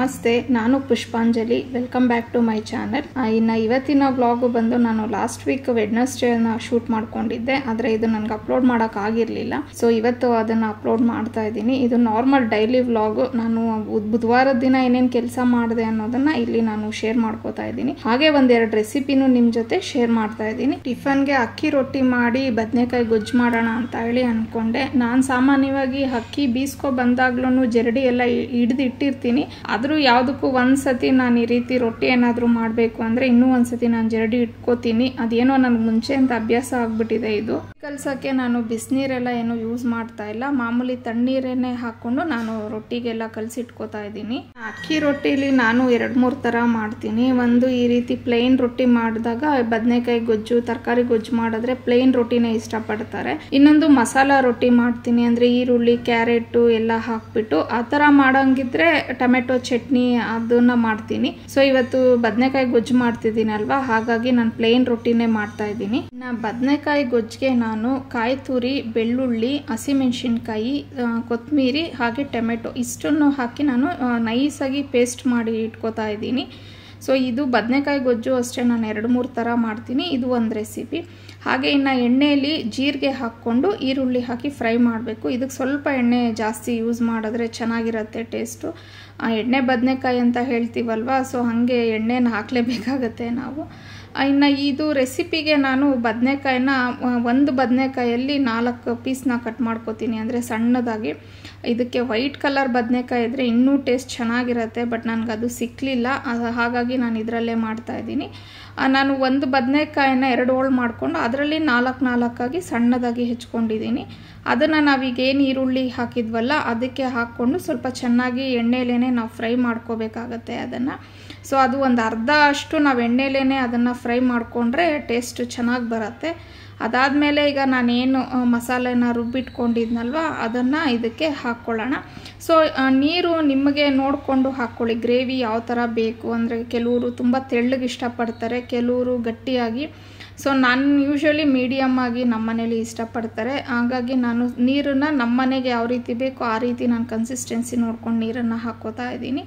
ನಮಸ್ತೆ ನಾನು Pushpanjali welcome back to my channel ಇನ್ನು ಇವತ್ತಿನ ವ್ಲಾಗು ಬಂದು ನಾನು ಲಾಸ್ಟ್ ವೀಕ್ ವೆಡ್ನೆಸ್ಡೇನ ಶೂಟ್ ಮಾಡ್ಕೊಂಡಿದ್ದೆ ಆದರೆ ಇದು ನನಗೆ ಅಪ್ಲೋಡ್ ಮಾಡೋಕ್ಕಾಗಿರಲಿಲ್ಲ ಸೊ ಇವತ್ತು ಅದನ್ನು ಅಪ್ಲೋಡ್ ಮಾಡ್ತಾ ಇದ್ದೀನಿ ಇದು ನಾರ್ಮಲ್ ಡೈಲಿ ವ್ಲಾಗು ನಾನು ಬುಧ್- ಬುಧವಾರದ ದಿನ ಏನೇನು ಕೆಲಸ ಮಾಡಿದೆ ಅನ್ನೋದನ್ನ ಇಲ್ಲಿ ನಾನು ಶೇರ್ ಮಾಡ್ಕೋತಾ ಇದ್ದೀನಿ ಹಾಗೆ ಒಂದೆರಡು ರೆಸಿಪಿನೂ ನಿಮ್ಮ ಜೊತೆ ಶೇರ್ ಮಾಡ್ತಾ ಇದ್ದೀನಿ ಟಿಫನ್ಗೆ ಅಕ್ಕಿ ರೊಟ್ಟಿ ಮಾಡಿ ಬದನೆಕಾಯಿ ಗೊಜ್ಜು ಮಾಡೋಣ ಅಂತ ಹೇಳಿ ಅನ್ಕೊಂಡೆ ನಾನು ಸಾಮಾನ್ಯವಾಗಿ ಅಕ್ಕಿ ಬೀಸ್ಕೊ ಬಂದಾಗ್ಲೂ ಜರಡಿ ಎಲ್ಲ ಹಿಡಿದು ಇಟ್ಟಿರ್ತೀನಿ ಆದರೂ ಯಾವುದಕ್ಕೂ ಒಂದ್ಸತಿ ನಾನು ಈ ರೀತಿ ರೊಟ್ಟಿ ಏನಾದರೂ ಮಾಡಬೇಕು ಅಂದರೆ ಇನ್ನೂ ಒಂದ್ಸತಿ ನಾನು ಜರಡಿ ಇಟ್ಕೋತೀನಿ ಅದೇನೋ ನನಗೆ ಮುಂಚೆ ಅಂತ ಅಭ್ಯಾಸ ಆಗ್ಬಿಟ್ಟಿದೆ ಇದು ಕಲ್ಸಕ್ಕೆ ನಾನು ಬಿಸಿನೀರೆಲ್ಲ ಏನು ಯೂಸ್ ಮಾಡ್ತಾ ಇಲ್ಲ ಮಾಮೂಲಿ ತಣ್ಣೀರನ್ನೇ ಹಾಕ್ಕೊಂಡು ನಾನು ರೊಟ್ಟಿಗೆಲ್ಲ ಕಲಸಿಟ್ಕೋತಾ ಇದ್ದೀನಿ ಅಕ್ಕಿ ರೊಟ್ಟಿಲಿ ನಾನು ಎರಡು ಮೂರು ಥರ ಮಾಡ್ತೀನಿ ಒಂದು ಈ ರೀತಿ ಪ್ಲೇನ್ ರೊಟ್ಟಿ ಮಾಡಿದಾಗ ಬದನೆಕಾಯಿ ಗೊಜ್ಜು ತರಕಾರಿ ಗೊಜ್ಜು ಮಾಡಿದ್ರೆ ಪ್ಲೇನ್ ರೊಟ್ಟಿನೇ ಇಷ್ಟಪಡ್ತಾರೆ ಇನ್ನೊಂದು ಮಸಾಲ ರೊಟ್ಟಿ ಮಾಡ್ತೀನಿ ಅಂದರೆ ಈರುಳ್ಳಿ ಕ್ಯಾರೆಟು ಎಲ್ಲ ಹಾಕ್ಬಿಟ್ಟು ಆ ಥರ ಮಾಡೋಂಗಿದ್ರೆ ಟೊಮೆಟೊ ಚಟ್ನಿ ಅದನ್ನ ಮಾಡ್ತೀನಿ ಸೊ ಇವತ್ತು ಬದನೆಕಾಯಿ ಗೊಜ್ಜು ಮಾಡ್ತಿದ್ದೀನಲ್ವಾ ಹಾಗಾಗಿ ನಾನು ಪ್ಲೇನ್ ರೊಟ್ಟಿನೇ ಮಾಡ್ತಾ ಇದ್ದೀನಿ ಇನ್ನು ಬದನೆಕಾಯಿ ಗೊಜ್ಜಿಗೆ ನಾನು ಕಾಯಿ ತುರಿ ಬೆಳ್ಳುಳ್ಳಿ ಹಸಿಮೆಣಸಿನ್ಕಾಯಿ ಕೊತ್ತಂಬರಿ ಹಾಗೆ ಟೊಮೆಟೊ ಇಷ್ಟನ್ನು ಹಾಕಿ ನಾನು ನೈಸಾಗಿ ಪೇಸ್ಟ್ ಮಾಡಿ ಇಟ್ಕೋತಾ ಇದ್ದೀನಿ ಸೊ ಇದು ಬದನೆಕಾಯಿ ಗೊಜ್ಜು ಅಷ್ಟೇ ನಾನು ಎರಡು ಮೂರು ಥರ ಮಾಡ್ತೀನಿ ಇದು ಒಂದು ರೆಸಿಪಿ ಹಾಗೆ ಇನ್ನು ಎಣ್ಣೆಯಲ್ಲಿ ಜೀರಿಗೆ ಹಾಕ್ಕೊಂಡು ಈರುಳ್ಳಿ ಹಾಕಿ ಫ್ರೈ ಮಾಡಬೇಕು ಇದಕ್ಕೆ ಸ್ವಲ್ಪ ಎಣ್ಣೆ ಜಾಸ್ತಿ ಯೂಸ್ ಮಾಡಿದ್ರೆ ಚೆನ್ನಾಗಿರುತ್ತೆ ಟೇಸ್ಟು ಆ ಎಣ್ಣೆ ಬದನೆಕಾಯಿ ಅಂತ ಹೇಳ್ತೀವಲ್ವ ಸೊ ಹಾಗೆ ಎಣ್ಣೆನ ಹಾಕಲೇಬೇಕಾಗತ್ತೆ ನಾವು ಇನ್ನು ಇದು ರೆಸಿಪಿಗೆ ನಾನು ಬದನೆಕಾಯಿನ ಒಂದು ಬದನೆಕಾಯಲ್ಲಿ ನಾಲ್ಕು ಪೀಸ್ನ ಕಟ್ ಮಾಡ್ಕೋತೀನಿ ಅಂದರೆ ಸಣ್ಣದಾಗಿ ಇದಕ್ಕೆ ವೈಟ್ ಕಲರ್ ಬದನೆಕಾಯಿ ಇದ್ದರೆ ಇನ್ನೂ ಟೇಸ್ಟ್ ಚೆನ್ನಾಗಿರುತ್ತೆ ಬಟ್ ನನಗೆ ಅದು ಸಿಕ್ಕಲಿಲ್ಲ ಹಾಗಾಗಿ ನಾನು ಇದರಲ್ಲೇ ಮಾಡ್ತಾ ಇದ್ದೀನಿ ನಾನು ಒಂದು ಬದನೆಕಾಯಿನ ಎರಡು ಹೋಳು ಮಾಡಿಕೊಂಡು ಅದರಲ್ಲಿ ನಾಲ್ಕು ನಾಲ್ಕಾಗಿ ಸಣ್ಣದಾಗಿ ಹೆಚ್ಕೊಂಡಿದ್ದೀನಿ ಅದನ್ನು ನಾವೀಗ ಏನು ಈರುಳ್ಳಿ ಹಾಕಿದ್ವಲ್ಲ ಅದಕ್ಕೆ ಹಾಕ್ಕೊಂಡು ಸ್ವಲ್ಪ ಚೆನ್ನಾಗಿ ಎಣ್ಣೆಲೇ ನಾವು ಫ್ರೈ ಮಾಡ್ಕೋಬೇಕಾಗತ್ತೆ ಅದನ್ನು ಸೊ ಅದು ಒಂದು ಅರ್ಧ ಅಷ್ಟು ನಾವು ಎಣ್ಣೆಲೇ ಅದನ್ನು ಫ್ರೈ ಮಾಡಿಕೊಂಡ್ರೆ ಟೇಸ್ಟ್ ಚೆನ್ನಾಗಿ ಬರುತ್ತೆ ಅದಾದಮೇಲೆ ಈಗ ನಾನೇನು ಮಸಾಲೆನ ರುಬ್ಬಿಟ್ಕೊಂಡಿದ್ನಲ್ವ ಅದನ್ನು ಇದಕ್ಕೆ ಹಾಕ್ಕೊಳ್ಳೋಣ ಸೊ ನೀರು ನಿಮಗೆ ನೋಡಿಕೊಂಡು ಹಾಕ್ಕೊಳ್ಳಿ ಗ್ರೇವಿ ಯಾವ ಥರ ಬೇಕು ಅಂದರೆ ಕೆಲವರು ತುಂಬ ತೆಳ್ಳಗೆ ಇಷ್ಟಪಡ್ತಾರೆ ಕೆಲವರು ಗಟ್ಟಿಯಾಗಿ ಸೊ ನಾನು ಯೂಶ್ವಲಿ ಮೀಡಿಯಮ್ ಆಗಿ ನಮ್ಮ ಮನೇಲಿ ಇಷ್ಟಪಡ್ತಾರೆ ಹಾಗಾಗಿ ನಾನು ನೀರನ್ನು ನಮ್ಮ ಮನೆಗೆ ಯಾವ ರೀತಿ ಬೇಕೋ ಆ ರೀತಿ ನಾನು ಕನ್ಸಿಸ್ಟೆನ್ಸಿ ನೋಡ್ಕೊಂಡು ನೀರನ್ನು ಹಾಕೋತಾ ಇದ್ದೀನಿ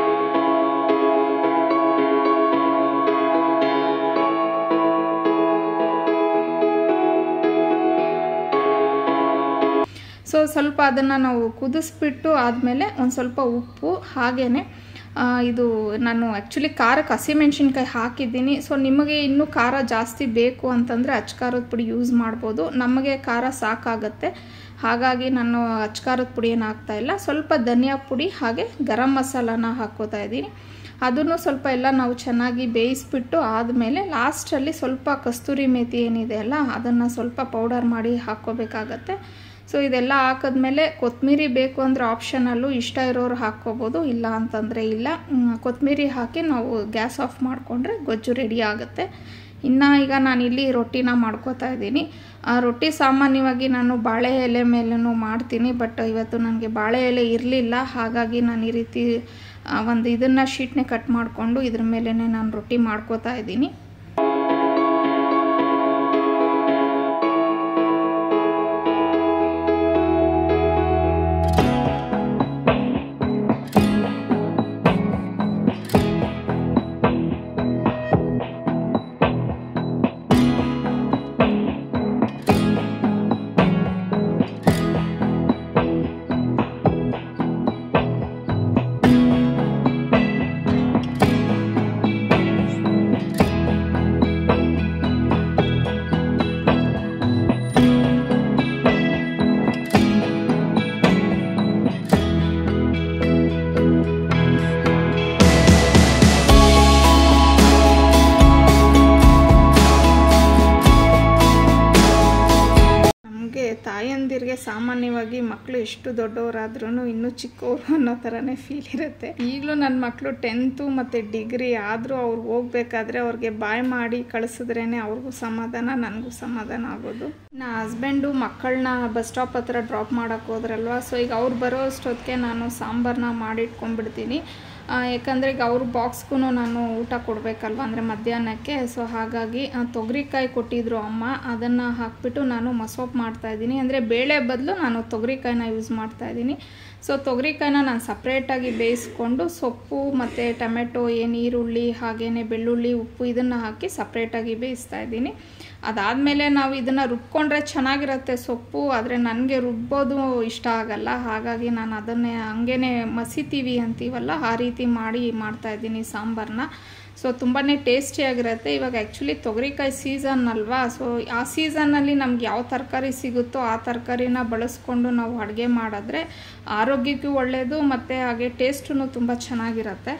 ಸೊ ಸ್ವಲ್ಪ ಅದನ್ನು ನಾವು ಕುದಿಸ್ಬಿಟ್ಟು ಆದಮೇಲೆ ಒಂದು ಸ್ವಲ್ಪ ಉಪ್ಪು ಹಾಗೇ ಇದು ನಾನು ಆ್ಯಕ್ಚುಲಿ ಖಾರಕ್ಕೆ ಹಸಿಮೆಣ್ಸಿನ್ಕಾಯಿ ಹಾಕಿದ್ದೀನಿ ಸೊ ನಿಮಗೆ ಇನ್ನೂ ಖಾರ ಜಾಸ್ತಿ ಬೇಕು ಅಂತಂದರೆ ಅಚ್ಕಾರದ ಪುಡಿ ಯೂಸ್ ಮಾಡ್ಬೋದು ನಮಗೆ ಖಾರ ಸಾಕಾಗತ್ತೆ ಹಾಗಾಗಿ ನಾನು ಅಚ್ಕಾರದ ಪುಡಿ ಏನು ಹಾಕ್ತಾಯಿಲ್ಲ ಸ್ವಲ್ಪ ಧನಿಯಾ ಪುಡಿ ಹಾಗೆ ಗರಂ ಮಸಾಲಾನ ಹಾಕ್ಕೋತಾ ಇದ್ದೀನಿ ಅದನ್ನು ಸ್ವಲ್ಪ ಎಲ್ಲ ನಾವು ಚೆನ್ನಾಗಿ ಬೇಯಿಸ್ಬಿಟ್ಟು ಆದಮೇಲೆ ಲಾಸ್ಟಲ್ಲಿ ಸ್ವಲ್ಪ ಕಸ್ತೂರಿ ಮೇಥಿ ಏನಿದೆ ಅಲ್ಲ ಅದನ್ನು ಸ್ವಲ್ಪ ಪೌಡರ್ ಮಾಡಿ ಹಾಕ್ಕೋಬೇಕಾಗತ್ತೆ ಸೊ ಇದೆಲ್ಲ ಹಾಕಿದ್ಮೇಲೆ ಕೊತ್ತಂಬರಿ ಬೇಕು ಅಂದರೆ ಆಪ್ಷನಲ್ಲೂ ಇಷ್ಟ ಇರೋರು ಹಾಕ್ಕೋಬೋದು ಇಲ್ಲ ಅಂತಂದರೆ ಇಲ್ಲ ಕೊತ್ತಂಬರಿ ಹಾಕಿ ನಾವು ಗ್ಯಾಸ್ ಆಫ್ ಮಾಡಿಕೊಂಡ್ರೆ ಗೊಜ್ಜು ರೆಡಿ ಆಗುತ್ತೆ ಇನ್ನು ಈಗ ನಾನಿಲ್ಲಿ ರೊಟ್ಟಿನ ಮಾಡ್ಕೋತಾ ಇದ್ದೀನಿ ಆ ರೊಟ್ಟಿ ಸಾಮಾನ್ಯವಾಗಿ ನಾನು ಬಾಳೆ ಎಲೆ ಮೇಲೂ ಮಾಡ್ತೀನಿ ಬಟ್ ಇವತ್ತು ನನಗೆ ಬಾಳೆ ಎಲೆ ಇರಲಿಲ್ಲ ಹಾಗಾಗಿ ನಾನು ಈ ರೀತಿ ಒಂದು ಇದನ್ನು ಶೀಟ್ನೇ ಕಟ್ ಮಾಡಿಕೊಂಡು ಇದ್ರ ಮೇಲೇ ನಾನು ರೊಟ್ಟಿ ಮಾಡ್ಕೋತಾ ಇದ್ದೀನಿ ನಮಗೆ ತಾಯಂದಿರಿಗೆ ಸಾಮಾನ್ಯವಾಗಿ ಮಕ್ಕಳು ಎಷ್ಟು ದೊಡ್ಡವರಾದ್ರೂ ಇನ್ನೂ ಚಿಕ್ಕವರು ಅನ್ನೋ ಥರನೇ ಫೀಲ್ ಇರುತ್ತೆ ಈಗಲೂ ನನ್ನ ಮಕ್ಕಳು ಟೆಂತು ಮತ್ತು ಡಿಗ್ರಿ ಆದರೂ ಅವ್ರು ಹೋಗ್ಬೇಕಾದ್ರೆ ಅವ್ರಿಗೆ ಬಾಯ್ ಮಾಡಿ ಕಳಿಸಿದ್ರೇ ಅವ್ರಿಗೂ ಸಮಾಧಾನ ನನಗೂ ಸಮಾಧಾನ ಆಗೋದು ನಾ ಹಸ್ಬೆಂಡು ಮಕ್ಕಳನ್ನ ಬಸ್ ಸ್ಟಾಪ್ ಹತ್ರ ಡ್ರಾಪ್ ಮಾಡೋಕ್ಕೆ ಹೋದ್ರಲ್ವ ಸೊ ಈಗ ಅವ್ರು ಬರೋ ಅಷ್ಟೊತ್ತಿಗೆ ನಾನು ಸಾಂಬಾರನ್ನ ಮಾಡಿಟ್ಕೊಂಡ್ಬಿಡ್ತೀನಿ ಯಾಕಂದರೆ ಈಗ ಅವ್ರ ಬಾಕ್ಸ್ಗೂ ನಾನು ಊಟ ಕೊಡಬೇಕಲ್ವ ಅಂದರೆ ಮಧ್ಯಾಹ್ನಕ್ಕೆ ಸೊ ಹಾಗಾಗಿ ಆ, ತೊಗರಿಕಾಯಿ ಕೊಟ್ಟಿದ್ರು ಅಮ್ಮ ಅದನ್ನು ಹಾಕ್ಬಿಟ್ಟು ನಾನು ಮಸೊಪ್ಪು ಮಾಡ್ತಾಯಿದ್ದೀನಿ ಅಂದರೆ ಬೇಳೆ ಬದಲು ನಾನು ತೊಗರಿಕಾಯಿನ ಯೂಸ್ ಮಾಡ್ತಾಯಿದ್ದೀನಿ ಸೊ ತೊಗರಿಕಾಯಿನ ನಾನು ಸಪ್ರೇಟಾಗಿ ಬೇಯಿಸ್ಕೊಂಡು ಸೊಪ್ಪು ಮತ್ತು ಟೊಮೆಟೊ ಏನು ಈರುಳ್ಳಿ ಹಾಗೆಯೇ ಬೆಳ್ಳುಳ್ಳಿ ಉಪ್ಪು ಇದನ್ನು ಹಾಕಿ ಸಪ್ರೇಟಾಗಿ ಬೇಯಿಸ್ತಾ ಇದ್ದೀನಿ ಅದಾದಮೇಲೆ ನಾವು ಇದನ್ನು ರುಬ್ಕೊಂಡ್ರೆ ಚೆನ್ನಾಗಿರುತ್ತೆ ಸೊಪ್ಪು ಆದರೆ ನನಗೆ ರುಬ್ಬೋದು ಇಷ್ಟ ಆಗಲ್ಲ ಹಾಗಾಗಿ ನಾನು ಅದನ್ನೇ ಹಂಗೇ ಮಸಿತೀವಿ ಅಂತೀವಲ್ಲ ಆ ರೀತಿ ಮಾಡಿ ಮಾಡ್ತಾಯಿದ್ದೀನಿ ಸಾಂಬಾರನ್ನ ಸೊ ತುಂಬಾ ಟೇಸ್ಟಿಯಾಗಿರುತ್ತೆ ಇವಾಗ ಆ್ಯಕ್ಚುಲಿ ತೊಗರಿಕಾಯಿ ಸೀಸನ್ ಅಲ್ವಾ ಸೊ ಆ ಸೀಸನ್ನಲ್ಲಿ ನಮ್ಗೆ ಯಾವ ತರಕಾರಿ ಸಿಗುತ್ತೋ ಆ ತರಕಾರಿನ ಬಳಸ್ಕೊಂಡು ನಾವು ಅಡುಗೆ ಮಾಡಿದ್ರೆ ಆರೋಗ್ಯಕ್ಕೂ ಒಳ್ಳೆಯದು ಮತ್ತು ಹಾಗೆ ಟೇಸ್ಟೂ ತುಂಬ ಚೆನ್ನಾಗಿರುತ್ತೆ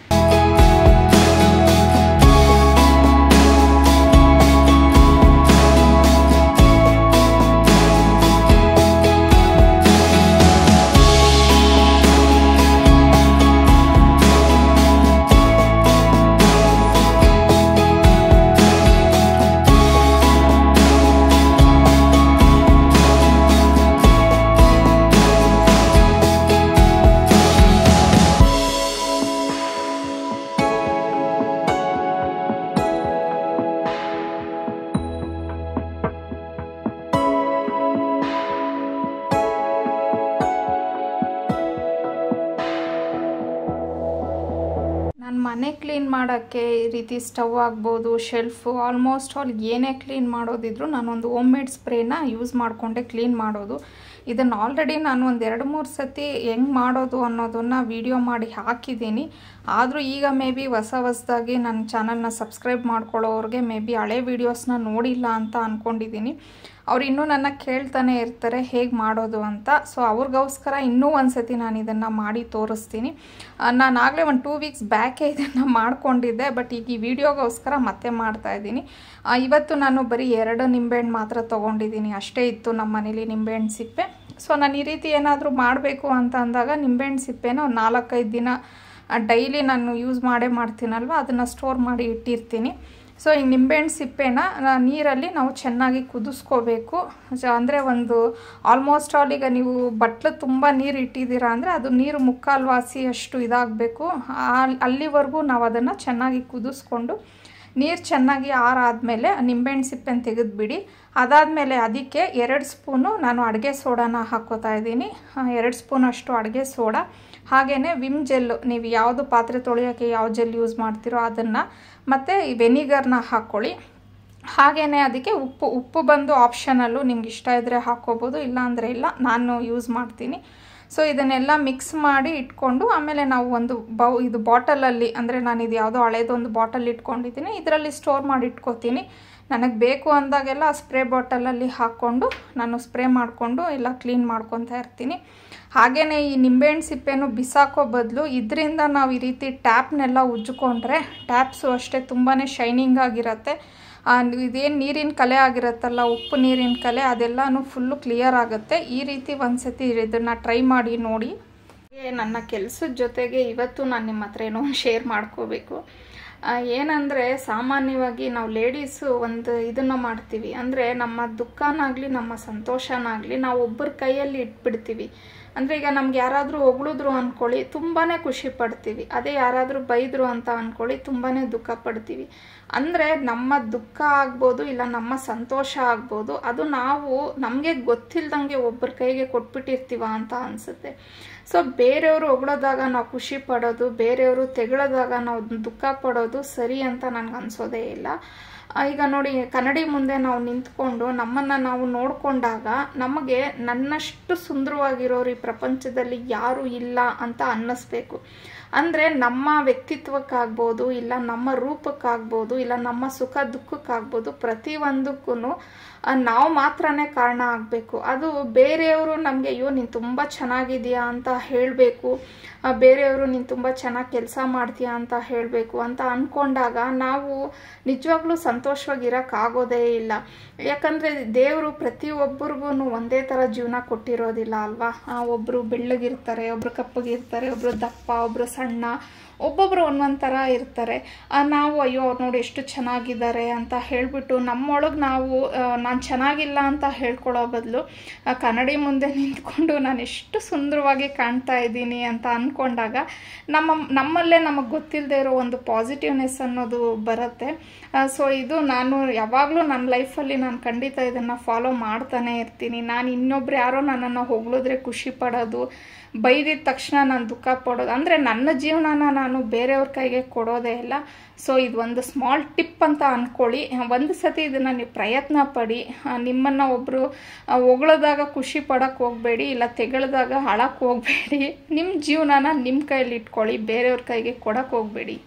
ನಾನು ಮನೆ ಕ್ಲೀನ್ ಮಾಡೋಕ್ಕೆ ಈ ರೀತಿ ಸ್ಟವ್ ಆಗ್ಬೋದು ಶೆಲ್ಫು ಆಲ್ಮೋಸ್ಟ್ ಆಲ್ ಏನೇ ಕ್ಲೀನ್ ಮಾಡೋದಿದ್ರು ನಾನೊಂದು ಹೋಮ್ ಮೇಡ್ ಸ್ಪ್ರೇನ ಯೂಸ್ ಮಾಡಿಕೊಂಡೆ ಕ್ಲೀನ್ ಮಾಡೋದು ಇದನ್ನು ಆಲ್ರೆಡಿ ನಾನು ಒಂದು ಎರಡು ಮೂರು ಸತಿ ಹೆಂಗೆ ಮಾಡೋದು ಅನ್ನೋದನ್ನು ವಿಡಿಯೋ ಮಾಡಿ ಹಾಕಿದ್ದೀನಿ ಆದರೂ ಈಗ ಮೇ ಬಿ ಹೊಸ ಹೊಸದಾಗಿ ನನ್ನ ಚಾನಲ್ನ ಸಬ್ಸ್ಕ್ರೈಬ್ ಮಾಡ್ಕೊಳ್ಳೋರಿಗೆ ಮೇ ಬಿ ಹಳೆ ವೀಡಿಯೋಸ್ನ ನೋಡಿಲ್ಲ ಅಂತ ಅಂದ್ಕೊಂಡಿದ್ದೀನಿ ಅವ್ರು ಇನ್ನೂ ನನ್ನ ಕೇಳ್ತಾನೆ ಇರ್ತಾರೆ ಹೇಗೆ ಮಾಡೋದು ಅಂತ ಸೊ ಅವ್ರಿಗೋಸ್ಕರ ಇನ್ನೂ ಒಂದು ಸತಿ ನಾನು ಇದನ್ನು ಮಾಡಿ ತೋರಿಸ್ತೀನಿ ನಾನು ಆಗಲೇ ಒಂದು ಟೂ ವೀಕ್ಸ್ ಬ್ಯಾಕೇ ಇದನ್ನು ಮಾಡ್ಕೊಂಡಿದ್ದೆ ಬಟ್ ಈಗ ಈ ವಿಡಿಯೋಗೋಸ್ಕರ ಮತ್ತೆ ಮಾಡ್ತಾ ಇದ್ದೀನಿ ಆ, ಇವತ್ತು ನಾನು ಬರೀ ಎರಡು ನಿಂಬೆಹಣ್ಣು ಮಾತ್ರ ತೊಗೊಂಡಿದ್ದೀನಿ ಅಷ್ಟೇ ಇತ್ತು ನಮ್ಮ ಮನೇಲಿ ನಿಂಬೆಹಣ್ಣು ಸಿಪ್ಪೆ ಸೊ ನಾನು ಈ ರೀತಿ ಏನಾದರೂ ಮಾಡಬೇಕು ಅಂತ ಅಂದಾಗ ನಿಂಬೆಹಣ್ಣು ಸಿಪ್ಪೆನ ಒಂದು ನಾಲ್ಕೈದು ದಿನ ಡೈಲಿ ನಾನು ಯೂಸ್ ಮಾಡೇ ಮಾಡ್ತೀನಲ್ವ ಅದನ್ನು ಸ್ಟೋರ್ ಮಾಡಿ ಇಟ್ಟಿರ್ತೀನಿ ಸೊ ಈ ನಿಂಬೆಹಣ್ಣು ಸಿಪ್ಪೆನ ನಾ- ನೀರಲ್ಲಿ ನಾವು ಚೆನ್ನಾಗಿ ಕುದಿಸ್ಕೋಬೇಕು ಅಂದರೆ ಒಂದು ಆಲ್ಮೋಸ್ಟ್ ಆಲ್ ಈಗ ನೀವು ಬಟ್ಲು ತುಂಬ ನೀರು ಇಟ್ಟಿದ್ದೀರಾ ಅಂದರೆ ಅದು ನೀರು ಮುಕ್ಕಾಲು ವಾಸಿ ಅಷ್ಟು ಇದಾಗಬೇಕು ಅಲ್ಲಿವರೆಗೂ ನಾವು ಅದನ್ನು ಚೆನ್ನಾಗಿ ಕುದಿಸ್ಕೊಂಡು ನೀರು ಚೆನ್ನಾಗಿ ಆರಾದಮೇಲೆ ನಿಂಬೆಹಣ್ಣು ಸಿಪ್ಪೆನ ತೆಗೆದುಬಿಡಿ ಅದಾದಮೇಲೆ ಅದಕ್ಕೆ ಎರಡು ಸ್ಪೂನು ನಾನು ಅಡುಗೆ ಸೋಡಾನ ಹಾಕ್ಕೋತಾ ಇದ್ದೀನಿ ಎರಡು ಸ್ಪೂನ್ ಅಷ್ಟು ಅಡುಗೆ ಸೋಡಾ ಹಾಗೆಯೇ ವಿಮ್ ಜೆಲ್ಲು ನೀವು ಯಾವುದು ಪಾತ್ರೆ ತೊಳೆಯೋಕ್ಕೆ ಯಾವ ಜೆಲ್ ಯೂಸ್ ಮಾಡ್ತೀರೋ ಅದನ್ನು ಮತ್ತು ಈ ವೆನಿಗರ್ನ ಹಾಕ್ಕೊಳ್ಳಿ ಹಾಗೆಯೇ ಅದಕ್ಕೆ ಉಪ್ಪು ಉಪ್ಪು ಬಂದು ಆಪ್ಷನಲ್ಲು ನಿಮ್ಗೆ ಇಷ್ಟ ಇದ್ದರೆ ಹಾಕ್ಕೋಬೋದು ಇಲ್ಲಾಂದರೆ ಇಲ್ಲ ನಾನು ಯೂಸ್ ಮಾಡ್ತೀನಿ ಸೊ ಇದನ್ನೆಲ್ಲ ಮಿಕ್ಸ್ ಮಾಡಿ ಇಟ್ಕೊಂಡು ಆಮೇಲೆ ನಾವು ಒಂದು ಬೌ ಇದು ಬಾಟಲಲ್ಲಿ ಅಂದರೆ ನಾನು ಇದು ಯಾವುದೋ ಹಳೇದೊಂದು ಬಾಟಲ್ ಇಟ್ಕೊಂಡಿದ್ದೀನಿ ಇದರಲ್ಲಿ ಸ್ಟೋರ್ ಮಾಡಿ ಇಟ್ಕೋತೀನಿ ನನಗೆ ಬೇಕು ಅಂದಾಗೆಲ್ಲ ಆ ಸ್ಪ್ರೇ ಬಾಟಲಲ್ಲಿ ಹಾಕ್ಕೊಂಡು ನಾನು ಸ್ಪ್ರೇ ಮಾಡಿಕೊಂಡು ಎಲ್ಲ ಕ್ಲೀನ್ ಮಾಡ್ಕೊತಾ ಇರ್ತೀನಿ ಹಾಗೆಯೇ ಈ ನಿಂಬೆಹಣ್ಣು ಸಿಪ್ಪೆನೂ ಬಿಸಾಕೋ ಬದಲು ಇದರಿಂದ ನಾವು ಈ ರೀತಿ ಟ್ಯಾಪ್ನೆಲ್ಲ ಉಜ್ಜಿಕೊಂಡ್ರೆ ಟ್ಯಾಪ್ಸು ಅಷ್ಟೇ ತುಂಬಾ ಶೈನಿಂಗ್ ಆಗಿರುತ್ತೆ ಇದೇನು ನೀರಿನ ಕಲೆ ಆಗಿರುತ್ತಲ್ಲ ಉಪ್ಪು ನೀರಿನ ಕಲೆ ಅದೆಲ್ಲನೂ ಫುಲ್ಲು ಕ್ಲಿಯರ್ ಆಗುತ್ತೆ ಈ ರೀತಿ ಒಂದ್ಸತಿ ಇದನ್ನು ಟ್ರೈ ಮಾಡಿ ನೋಡಿ ಹಾಗೆ ನನ್ನ ಕೆಲಸದ ಜೊತೆಗೆ ಇವತ್ತು ನಾನು ನಿಮ್ಮ ಹತ್ರ ಏನೋ ಒಂದು ಶೇರ್ ಮಾಡ್ಕೋಬೇಕು ಆ, ಏನಂದ್ರೆ ಸಾಮಾನ್ಯವಾಗಿ ನಾವು ಲೇಡೀಸು ಒಂದು ಇದನ್ನು ಮಾಡ್ತೀವಿ ಅಂದರೆ ನಮ್ಮ ದುಃಖನಾಗಲಿ ನಮ್ಮ ಸಂತೋಷನಾಗಲಿ ನಾವು ಒಬ್ಬರ ಕೈಯಲ್ಲಿ ಇಟ್ಬಿಡ್ತೀವಿ ಅಂದರೆ ಈಗ ನಮ್ಗೆ ಯಾರಾದರೂ ಹೊಗಳಿದ್ರು ಅಂದ್ಕೊಳ್ಳಿ ತುಂಬಾ ಖುಷಿ ಪಡ್ತೀವಿ ಅದೇ ಯಾರಾದರೂ ಬೈದರು ಅಂತ ಅಂದ್ಕೊಳ್ಳಿ ತುಂಬಾ ದುಃಖ ಪಡ್ತೀವಿ ಅಂದರೆ ನಮ್ಮ ದುಃಖ ಆಗ್ಬೋದು ಇಲ್ಲ ನಮ್ಮ ಸಂತೋಷ ಆಗ್ಬೋದು ಅದು ನಾವು ನಮಗೆ ಗೊತ್ತಿಲ್ದಂಗೆ ಒಬ್ಬರ ಕೈಗೆ ಕೊಟ್ಬಿಟ್ಟಿರ್ತೀವ ಅಂತ ಅನಿಸುತ್ತೆ ಸೊ ಬೇರೆಯವರು ಹೊಗಳೋದಾಗ ನಾವು ಖುಷಿ ಪಡೋದು ಬೇರೆಯವರು ತೆಗಳೋದಾಗ ನಾವು ದುಃಖ ಪಡೋದು ಸರಿ ಅಂತ ನನಗೆ ಅನಿಸೋದೇ ಇಲ್ಲ ಆ, ಈಗ ನೋಡಿ ಕನ್ನಡಿ ಮುಂದೆ ನಾವು ನಿಂತ್ಕೊಂಡು ನಮ್ಮನ್ನು ನಾವು ನೋಡಿಕೊಂಡಾಗ ನಮಗೆ ನನ್ನಷ್ಟು ಸುಂದರವಾಗಿರೋರು ಈ ಪ್ರಪಂಚದಲ್ಲಿ ಯಾರೂ ಇಲ್ಲ ಅಂತ ಅನ್ನಿಸ್ಬೇಕು ಅಂದರೆ ನಮ್ಮ ವ್ಯಕ್ತಿತ್ವಕ್ಕಾಗ್ಬೋದು ಇಲ್ಲ ನಮ್ಮ ರೂಪಕ್ಕಾಗ್ಬೋದು ಇಲ್ಲ ನಮ್ಮ ಸುಖ ದುಃಖಕ್ಕಾಗ್ಬೋದು ಪ್ರತಿಯೊಂದಕ್ಕೂ ನಾವು ಮಾತ್ರನೇ ಕಾರಣ ಆಗಬೇಕು ಅದು ಬೇರೆಯವರು ನಮಗೆ ಅಯ್ಯೋ ನೀನು ತುಂಬ ಚೆನ್ನಾಗಿದೆಯಾ ಅಂತ ಹೇಳಬೇಕು ಬೇರೆಯವರು ನೀನು ತುಂಬ ಚೆನ್ನಾಗಿ ಕೆಲಸ ಮಾಡ್ತೀಯಾ ಅಂತ ಹೇಳಬೇಕು ಅಂತ ಅಂದ್ಕೊಂಡಾಗ ನಾವು ನಿಜವಾಗ್ಲೂ ಸಂತೋಷವಾಗಿರೋಕ್ಕಾಗೋದೇ ಇಲ್ಲ ಯಾಕಂದರೆ ದೇವರು ಪ್ರತಿಯೊಬ್ಬರಿಗೂ ಒಂದೇ ಥರ ಜೀವನ ಕೊಟ್ಟಿರೋದಿಲ್ಲ ಅಲ್ವಾ ಆ, ಒಬ್ರು ಬೆಳ್ಳಗಿರ್ತಾರೆ ಒಬ್ರು ಕಪ್ಪಗಿರ್ತಾರೆ ಒಬ್ರು ದಪ್ಪ ಒಬ್ರು ಸಣ್ಣ ಒಬ್ಬೊಬ್ಬರು ಒಂದೊಂದು ಥರ ಇರ್ತಾರೆ ಆ, ನಾವು ಅಯ್ಯೋ ಅವ್ರು ನೋಡಿ ಎಷ್ಟು ಚೆನ್ನಾಗಿದ್ದಾರೆ ಅಂತ ಹೇಳಿಬಿಟ್ಟು ನಮ್ಮೊಳಗೆ ನಾವು ನಾನು ಚೆನ್ನಾಗಿಲ್ಲ ಅಂತ ಹೇಳ್ಕೊಳ್ಳೋ ಬದಲು ಕನ್ನಡಿ ಮುಂದೆ ನಿಂತ್ಕೊಂಡು ನಾನು ಎಷ್ಟು ಸುಂದರವಾಗಿ ಕಾಣ್ತಾ ಇದ್ದೀನಿ ಅಂತ ಅಂದ್ಕೊಂಡಾಗ ನಮ್ಮ ನಮ್ಮಲ್ಲೇ ನಮಗೆ ಗೊತ್ತಿಲ್ಲದೆ ಇರೋ ಒಂದು ಪಾಸಿಟಿವ್ನೆಸ್ ಅನ್ನೋದು ಬರುತ್ತೆ ಸೊ ಇದು ನಾನು ಯಾವಾಗಲೂ ನನ್ನ ಲೈಫಲ್ಲಿ ನಾನು ಖಂಡಿತ ಇದನ್ನು ಫಾಲೋ ಮಾಡ್ತಾನೆ ಇರ್ತೀನಿ ನಾನು ಇನ್ನೊಬ್ರು ಯಾರೋ ನನ್ನನ್ನು ಹೊಗಳಿದ್ರೆ ಖುಷಿ ಪಡೋದು ಬೈದಿದ ತಕ್ಷಣ ನಾನು ದುಃಖ ಪಡೋದು ಅಂದರೆ ನನ್ನ ಜೀವನನ ನಾನು ಬೇರೆಯವ್ರ ಕೈಗೆ ಕೊಡೋದೇ ಇಲ್ಲ ಸೊ ಇದು ಒಂದು ಸ್ಮಾಲ್ ಟಿಪ್ ಅಂತ ಅಂದ್ಕೊಳ್ಳಿ ಒಂದು ಸತಿ ಇದನ್ನು ನೀವು ಪ್ರಯತ್ನ ಪಡಿ ನಿಮ್ಮನ್ನು ಒಬ್ಬರು ಹೊಗಳದಾಗ ಖುಷಿ ಪಡೋಕ್ಕೆ ಹೋಗಬೇಡಿ ಇಲ್ಲ ತೆಗೆಳ್ದಾಗ ಹಾಳಕ್ಕೆ ಹೋಗಬೇಡಿ ನಿಮ್ಮ ಜೀವನನ ನಿಮ್ಮ ಕೈಯಲ್ಲಿ ಇಟ್ಕೊಳ್ಳಿ ಬೇರೆಯವ್ರ ಕೈಗೆ ಕೊಡೋಕ್ಕೆ ಹೋಗಬೇಡಿ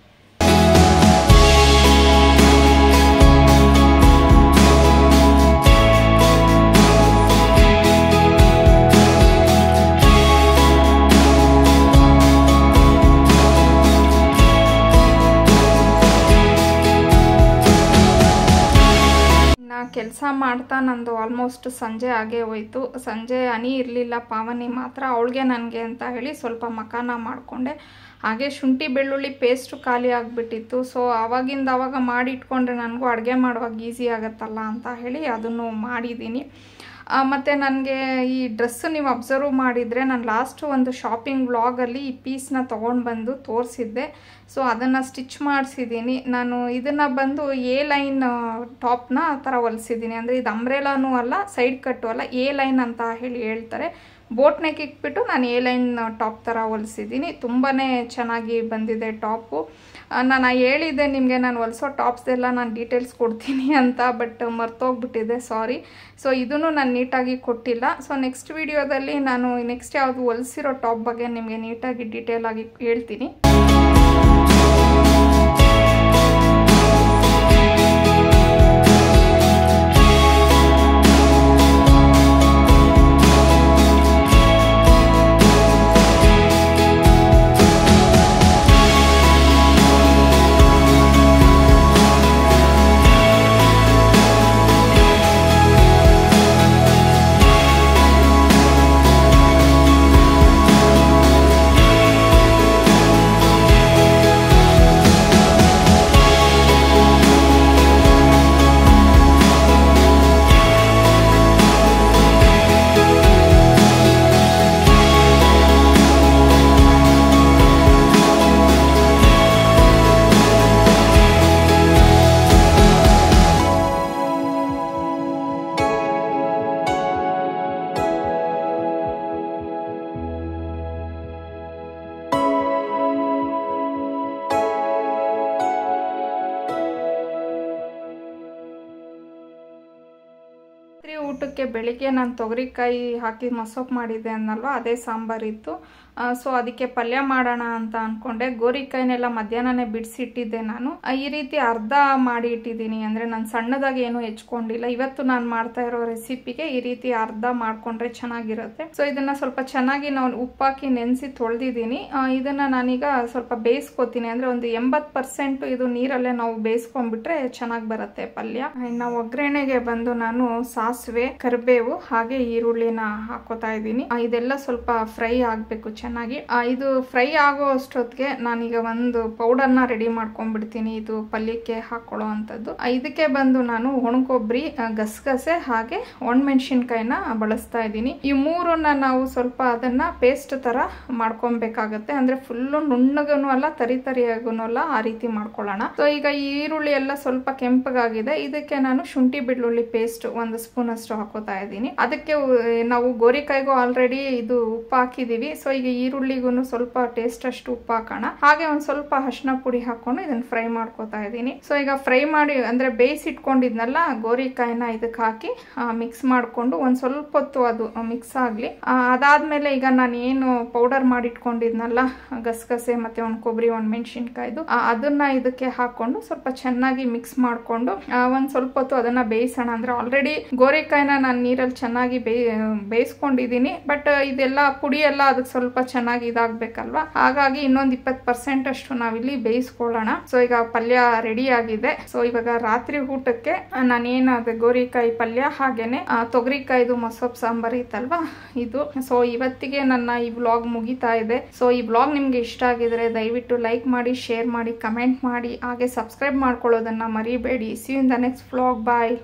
ನಾ ಕೆಲಸ ಮಾಡ್ತಾ ನಂದು ಆಲ್ಮೋಸ್ಟ್ ಸಂಜೆ ಆಗೇ ಹೋಯ್ತು ಸಂಜೆ ಹನಿ ಇರಲಿಲ್ಲ ಪಾವನಿ ಮಾತ್ರ ಅವಳಿಗೆ ನನಗೆ ಅಂತ ಹೇಳಿ ಸ್ವಲ್ಪ ಮಕಾನ ಮಾಡಿಕೊಂಡೆ ಹಾಗೆ ಶುಂಠಿ ಬೆಳ್ಳುಳ್ಳಿ ಪೇಸ್ಟು ಖಾಲಿ ಆಗಿಬಿಟ್ಟಿತ್ತು ಸೊ ಆವಾಗಿಂದ ಆವಾಗ ಮಾಡಿ ಇಟ್ಕೊಂಡ್ರೆ ನನಗೂ ಅಡುಗೆ ಮಾಡುವಾಗ ಈಸಿ ಆಗುತ್ತಲ್ಲ ಅಂತ ಹೇಳಿ ಅದನ್ನು ಮಾಡಿದ್ದೀನಿ ಮತ್ತು ನನಗೆ ಈ ಡ್ರೆಸ್ಸು ನೀವು ಅಬ್ಸರ್ವ್ ಮಾಡಿದರೆ ನಾನು ಲಾಸ್ಟ್ ಒಂದು ಶಾಪಿಂಗ್ ವ್ಲಾಗಲ್ಲಿ ಈ ಪೀಸ್ನ ತೊಗೊಂಡು ಬಂದು ತೋರಿಸಿದ್ದೆ ಸೊ ಅದನ್ನು ಸ್ಟಿಚ್ ಮಾಡಿಸಿದ್ದೀನಿ ನಾನು ಇದನ್ನು ಬಂದು ಎ ಲೈನ್ ಟಾಪ್ನ ಆ ಥರ ಹೊಲಿಸಿದ್ದೀನಿ ಅಂದರೆ ಇದು ಅಂಬ್ರೆಲಾನೂ ಅಲ್ಲ ಸೈಡ್ ಕಟ್ಟು ಅಲ್ಲ ಎ ಲೈನ್ ಅಂತ ಹೇಳಿ ಹೇಳ್ತಾರೆ ಬೋಟ್ ನೆಕ್ ಇಕ್ಬಿಟ್ಟು ನಾನು ಎ ಲೈನ್ ಟಾಪ್ ಥರ ಹೊಲಿಸಿದ್ದೀನಿ ತುಂಬಾ ಚೆನ್ನಾಗಿ ಬಂದಿದೆ ಟಾಪು ನಾನು ಹೇಳಿದ್ದೆ ನಿಮಗೆ ನಾನು ಹೊಲಿಸೋ ಟಾಪ್ಸ್ದೆಲ್ಲ ನಾನು ಡೀಟೇಲ್ಸ್ ಕೊಡ್ತೀನಿ ಅಂತ ಬಟ್ ಮರ್ತೋಗ್ಬಿಟ್ಟಿದೆ ಸಾರಿ ಸೊ ಇದನ್ನು ನಾನು ನೀಟಾಗಿ ಕೊಟ್ಟಿಲ್ಲ ಸೊ ನೆಕ್ಸ್ಟ್ ವಿಡಿಯೋದಲ್ಲಿ ನಾನು ನೆಕ್ಸ್ಟ್ ಯಾವುದು ಹೊಲಿಸಿರೋ ಟಾಪ್ ಬಗ್ಗೆ ನಿಮಗೆ ನೀಟಾಗಿ ಡೀಟೇಲ್ ಆಗಿ ಹೇಳ್ತೀನಿ ರಾತ್ರಿ ಊಟಕ್ಕೆ ಬೆಳಿಗ್ಗೆ ನಾನು ತೊಗರಿಕಾಯಿ ಹಾಕಿ ಮಸೊಪ್ಪು ಮಾಡಿದ್ದೆ ಅನ್ನಲ್ವ ಅದೇ ಸಾಂಬಾರಿತ್ತು ಸೊ ಅದಕ್ಕೆ ಪಲ್ಯ ಮಾಡೋಣ ಅಂತ ಅಂದ್ಕೊಂಡೆ ಗೋರಿಕಾಯಿನೆಲ್ಲ ಮಧ್ಯಾಹ್ನನೇ ಬಿಡಿಸಿಟ್ಟಿದ್ದೆ ನಾನು ಆ, ಈ ರೀತಿ ಅರ್ಧ ಮಾಡಿ ಇಟ್ಟಿದ್ದೀನಿ ಅಂದರೆ ನಾನು ಸಣ್ಣದಾಗಿ ಏನು ಹೆಚ್ಕೊಂಡಿಲ್ಲ ಇವತ್ತು ನಾನು ಮಾಡ್ತಾ ಇರೋ ರೆಸಿಪಿಗೆ ಈ ರೀತಿ ಅರ್ಧ ಮಾಡ್ಕೊಂಡ್ರೆ ಚೆನ್ನಾಗಿರುತ್ತೆ ಸೊ ಇದನ್ನ ಸ್ವಲ್ಪ ಚೆನ್ನಾಗಿ ನಾವು ಉಪ್ಪಾಕಿ ನೆನೆಸಿ ತೊಳೆದಿದ್ದೀನಿ ಇದನ್ನ ನಾನೀಗ ಸ್ವಲ್ಪ ಬೇಯಿಸ್ಕೊತೀನಿ ಅಂದರೆ ಒಂದು ಎಂಬತ್ತು ಪರ್ಸೆಂಟ್ ಇದು ನೀರಲ್ಲೇ ನಾವು ಬೇಯಿಸ್ಕೊಂಡ್ಬಿಟ್ರೆ ಚೆನ್ನಾಗಿ ಬರುತ್ತೆ ಪಲ್ಯ ಇನ್ನು ಒಗ್ಗರಣೆಗೆ ಬಂದು ನಾನು ಸಾಸಿವೆ ಕರಿಬೇವು ಹಾಗೆ ಈರುಳ್ಳಿನ ಹಾಕೋತಾ ಇದ್ದೀನಿ ಆ, ಇದೆಲ್ಲ ಸ್ವಲ್ಪ ಫ್ರೈ ಆಗಬೇಕು ಚೆನ್ನಾಗಿ ಆ, ಇದು ಫ್ರೈ ಆಗೋ ಅಷ್ಟೊತ್ತಿಗೆ ನಾನೀಗ ಒಂದು ಪೌಡರ್ನ ರೆಡಿ ಮಾಡ್ಕೊಂಡ್ಬಿಡ್ತೀನಿ ಇದು ಪಲ್ಯಕ್ಕೆ ಹಾಕೊಳ್ಳೋ ಅಂಥದ್ದು ಆ, ಇದಕ್ಕೆ ಬಂದು ನಾನು ಒಣಕೊಬ್ಬರಿ ಗಸಗಸೆ ಹಾಗೆ ಒಣಮೆಣಸಿನ್ಕಾಯಿನ ಬಳಸ್ತಾ ಇದ್ದೀನಿ ಈ ಮೂರನ್ನ ನಾವು ಸ್ವಲ್ಪ ಅದನ್ನ ಪೇಸ್ಟ್ ತರ ಮಾಡ್ಕೊಬೇಕಾಗತ್ತೆ ಅಂದ್ರೆ ಫುಲ್ಲು ನುಣ್ಣಗನು ಅಲ್ಲ ತರಿ ತರಿಯಾಗನು ಅಲ್ಲ ಆ ರೀತಿ ಮಾಡ್ಕೊಳ್ಳೋಣ ಸೊ ಈಗ ಈ ಈರುಳ್ಳಿ ಎಲ್ಲ ಸ್ವಲ್ಪ ಕೆಂಪಗಾಗಿದೆ ಇದಕ್ಕೆ ನಾನು ಶುಂಠಿ ಬೆಳ್ಳುಳ್ಳಿ ಪೇಸ್ಟ್ ಒಂದು ಸ್ಪೂನ್ ಅಷ್ಟು ಹಾಕೋತಾ ಇದ್ದೀನಿ ಅದಕ್ಕೆ ಉ- ನಾವು ಗೋರಿಕಾಯಿಗೂ ಆಲ್ರೆಡಿ ಇದು ಉಪ್ಪು ಹಾಕಿದೀವಿ ಸೊ ಈಗ ಈರುಳ್ಳಿಗೂ ಸ್ವಲ್ಪ ಟೇಸ್ಟ್ ಅಷ್ಟು ಉಪ್ಪು ಹಾಕೋಣ ಹಾಗೆ ಒಂದ್ ಸ್ವಲ್ಪ ಅರಿಶಿನ ಪುಡಿ ಹಾಕೊಂಡು ಇದನ್ನ ಫ್ರೈ ಮಾಡ್ಕೋತಾ ಇದ್ದೀನಿ ಸೊ ಈಗ ಫ್ರೈ ಮಾಡಿ ಅಂದ್ರೆ ಬೇಯಿಸಿಟ್ಕೊಂಡಿದ್ನಲ್ಲ ಗೋರಿಕಾಯಿನ ಇದಕ್ಕೆ ಹಾಕಿ ಮಿಕ್ಸ್ ಮಾಡ್ಕೊಂಡು ಒಂದ್ ಸ್ವಲ್ಪ ಹೊತ್ತು ಅದು ಮಿಕ್ಸ್ ಆಗ್ಲಿ ಆ, ಅದಾದ್ಮೇಲೆ ಈಗ ನಾನು ಏನು ಪೌಡರ್ ಮಾಡಿಟ್ಕೊಂಡಿದ್ನಲ್ಲ ಗಸಗಸೆ ಮತ್ತೆ ಒಂದ್ ಕೊಬ್ಬರಿ ಒಂದ್ ಮೆಣಸಿನ್ಕಾಯ್ದು ಅದನ್ನ ಇದಕ್ಕೆ ಹಾಕೊಂಡು ಸ್ವಲ್ಪ ಚೆನ್ನಾಗಿ ಮಿಕ್ಸ್ ಮಾಡ್ಕೊಂಡು ಆ, ಒಂದ್ ಸ್ವಲ್ಪ ಹೊತ್ತು ಅದನ್ನ ಬೇಯಿಸೋಣ ಅಂದ್ರೆ ಆಲ್ರೆಡಿ ಗೋರಿಕಾಯಿನ ನಾನು ನೀರಲ್ಲಿ ಚೆನ್ನಾಗಿ ಬೇಯ್ ಬೇಯಿಸ್ಕೊಂಡಿದ್ದೀನಿ ಬಟ್ ಇದೆಲ್ಲ ಪುಡಿ ಎಲ್ಲ ಅದಕ್ಕೆ ಸ್ವಲ್ಪ ಚೆನ್ನಾಗಿ ಇದಾಗಬೇಕಲ್ವಾ ಹಾಗಾಗಿ ಇನ್ನೊಂದು ಇಪ್ಪತ್ತು ಪರ್ಸೆಂಟ್ ಅಷ್ಟು ನಾವಿಲ್ಲಿ ಬೇಯಿಸ್ಕೊಳ್ಳೋಣ ಸೊ ಈಗ ಪಲ್ಯ ರೆಡಿ ಆಗಿದೆ ಸೊ ಇವಾಗ ರಾತ್ರಿ ಊಟಕ್ಕೆ ನಾನೇನಾದ ಗೋರಿಕಾಯಿ ಪಲ್ಯ ಹಾಗೇನೆ ಆ, ತೊಗರಿಕಾಯ್ದು ಮಸೊಪ್ಪು ಸಾಂಬಾರ್ ಇತ್ತಲ್ವಾ ಇದು ಸೊ ಇವತ್ತಿಗೆ ನನ್ನ ಈ ವ್ಲಾಗ್ ಮುಗಿತಾ ಇದೆ ಸೊ ಈ ವ್ಲಾಗ್ ನಿಮ್ಗೆ ಇಷ್ಟ ಆಗಿದ್ರೆ ದಯವಿಟ್ಟು ಲೈಕ್ ಮಾಡಿ ಶೇರ್ ಮಾಡಿ ಕಮೆಂಟ್ ಮಾಡಿ ಹಾಗೆ ಸಬ್ಸ್ಕ್ರೈಬ್ ಮಾಡ್ಕೊಳ್ಳೋದನ್ನ ಮರಿಬೇಡಿ see in the next vlog bye